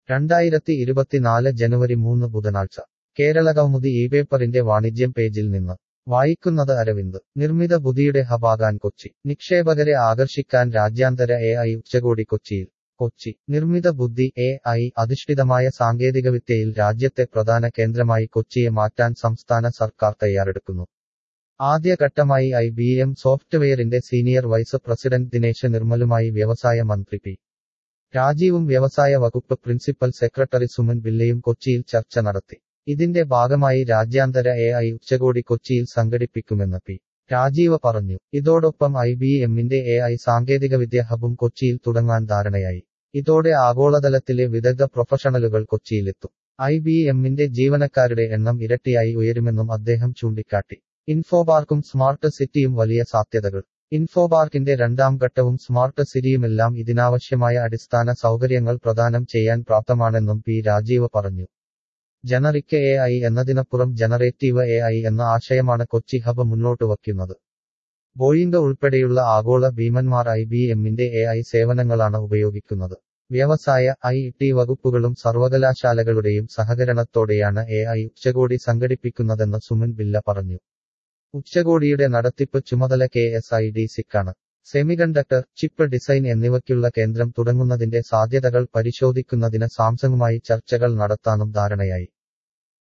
രണ്ടായിരത്തി ഇരുപത്തിനാല് ജനുവരി മൂന്ന് ബുധനാഴ്ച കേരളകൗമുദി ഈ പേപ്പറിന്റെ വാണിജ്യം പേജിൽ നിന്ന് വായിക്കുന്നത് അരവിന്ദ് നിർമ്മിത ബുദ്ധിയുടെ ഹബാകാൻ കൊച്ചി നിക്ഷേപകരെ ആകർഷിക്കാൻ രാജ്യാന്തര എ ഐ ഉച്ചകോടി കൊച്ചിയിൽ കൊച്ചി നിർമ്മിത ബുദ്ധി എ ഐ അധിഷ്ഠിതമായ സാങ്കേതികവിദ്യയിൽ രാജ്യത്തെ പ്രധാന കേന്ദ്രമായി കൊച്ചിയെ മാറ്റാൻ സംസ്ഥാന സർക്കാർ തയ്യാറെടുക്കുന്നു ആദ്യഘട്ടമായി ഐ ബി എം സോഫ്റ്റ്വെയറിന്റെ സീനിയർ വൈസ് പ്രസിഡന്റ് ദിനേശ് നിർമ്മലുമായി വ്യവസായ മന്ത്രി പി രാജീവും വ്യവസായ വകുപ്പ് പ്രിൻസിപ്പൽ സെക്രട്ടറി സുമൻ പിള്ളയും കൊച്ചിയിൽ ചർച്ച നടത്തി ഇതിന്റെ ഭാഗമായി രാജ്യാന്തര എ ഐ ഉച്ചകോടി കൊച്ചിയിൽ സംഘടിപ്പിക്കുമെന്ന് പി രാജീവ് പറഞ്ഞു ഇതോടൊപ്പം ഐ ബി എമ്മിന്റെ എ ഐ സാങ്കേതികവിദ്യ ഹബും കൊച്ചിയിൽ തുടങ്ങാൻ ധാരണയായി ഇതോടെ ആഗോളതലത്തിലെ വിദഗ്ധ പ്രൊഫഷണലുകൾ കൊച്ചിയിലെത്തും ഐ ബി എമ്മിന്റെ ജീവനക്കാരുടെ എണ്ണം ഇരട്ടിയായി ഉയരുമെന്നും അദ്ദേഹം ചൂണ്ടിക്കാട്ടി ഇൻഫോപാർക്കും സ്മാർട്ട് സിറ്റിയും വലിയ സാധ്യതകൾ ഇൻഫോപാർക്കിന്റെ രണ്ടാം ഘട്ടവും സ്മാർട്ട് സിറ്റിയുമെല്ലാം ഇതിനാവശ്യമായ അടിസ്ഥാന സൗകര്യങ്ങൾ പ്രദാനം ചെയ്യാൻ പ്രാപ്തമാണെന്നും പി രാജീവ് പറഞ്ഞു ജനറിക് എ ഐ എന്നതിനപ്പുറം ജനറേറ്റീവ് എ ഐ എന്ന ആശയമാണ് കൊച്ചി ഹബ് മുന്നോട്ട് വയ്ക്കുന്നത് ബോയിംഗ് ഉൾപ്പെടെയുള്ള ആഗോള ഭീമന്മാർ ഐ ബി എമ്മിന്റെ എ ഐ സേവനങ്ങളാണ് ഉപയോഗിക്കുന്നത് വ്യവസായ ഐ ടി വകുപ്പുകളും സർവകലാശാലകളുടെയും സഹകരണത്തോടെയാണ് എ ഐ ഉച്ചകോടി സംഘടിപ്പിക്കുന്നതെന്ന് സുമൻ ബില്ല പറഞ്ഞു ഉച്ചകോടിയുടെ നടത്തിപ്പ് ചുമതല കെ എസ് ഐ ഡി സിക്കാണ് സെമികണ്ടക്ടർ ചിപ്പ് ഡിസൈൻ എന്നിവയ്ക്കുള്ള കേന്ദ്രം തുടങ്ങുന്നതിന്റെ സാധ്യതകൾ പരിശോധിക്കുന്നതിന് സാംസങ്ങുമായി ചർച്ചകൾ നടത്താനും ധാരണയായി